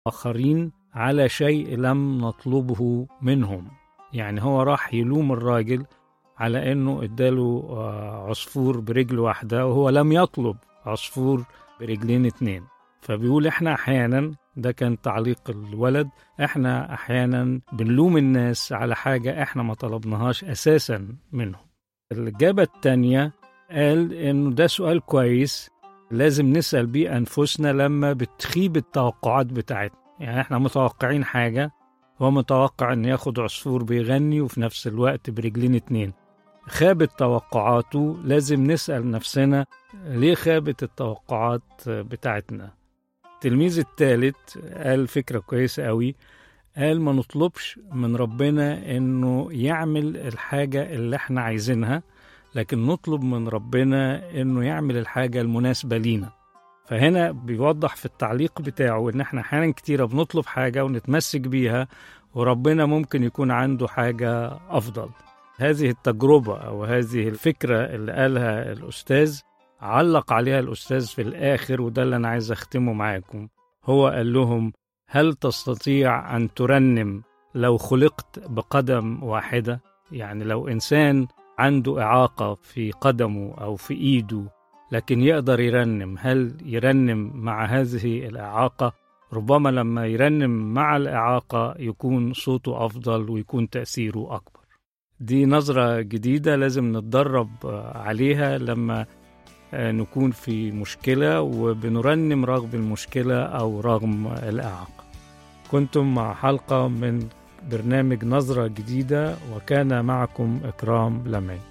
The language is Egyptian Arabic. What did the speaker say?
آخرين على شيء لم نطلبه منهم يعني هو راح يلوم الراجل على انه اداله آه، عصفور برجل واحدة وهو لم يطلب عصفور برجلين اتنين فبيقول احنا احيانا ده كان تعليق الولد احنا احيانا بنلوم الناس على حاجة احنا ما طلبناهاش اساسا منهم الإجابة التانية قال انه ده سؤال كويس لازم نسأل بيه أنفسنا لما بتخيب التوقعات بتاعتنا يعني احنا متوقعين حاجة هو متوقع ان ياخد عصفور بيغني وفي نفس الوقت برجلين اتنين خابت توقعاته لازم نسأل نفسنا ليه خابت التوقعات بتاعتنا التلميذ الثالث قال فكرة كويسة قوي قال ما نطلبش من ربنا انه يعمل الحاجة اللي احنا عايزينها لكن نطلب من ربنا انه يعمل الحاجة المناسبة لينا فهنا بيوضح في التعليق بتاعه ان احنا احيانا كتيرة بنطلب حاجة ونتمسك بيها وربنا ممكن يكون عنده حاجة افضل هذه التجربة او هذه الفكرة اللي قالها الاستاذ علق عليها الاستاذ في الاخر وده اللي انا عايز اختمه معاكم هو قال لهم هل تستطيع ان ترنم لو خلقت بقدم واحدة يعني لو انسان عنده إعاقة في قدمه أو في إيده لكن يقدر يرنم هل يرنم مع هذه الإعاقة ربما لما يرنم مع الإعاقة يكون صوته أفضل ويكون تأثيره أكبر دي نظرة جديدة لازم نتدرب عليها لما نكون في مشكلة وبنرنم رغم المشكلة أو رغم الإعاقة كنتم مع حلقة من برنامج نظرة جديدة وكان معكم إكرام لمعي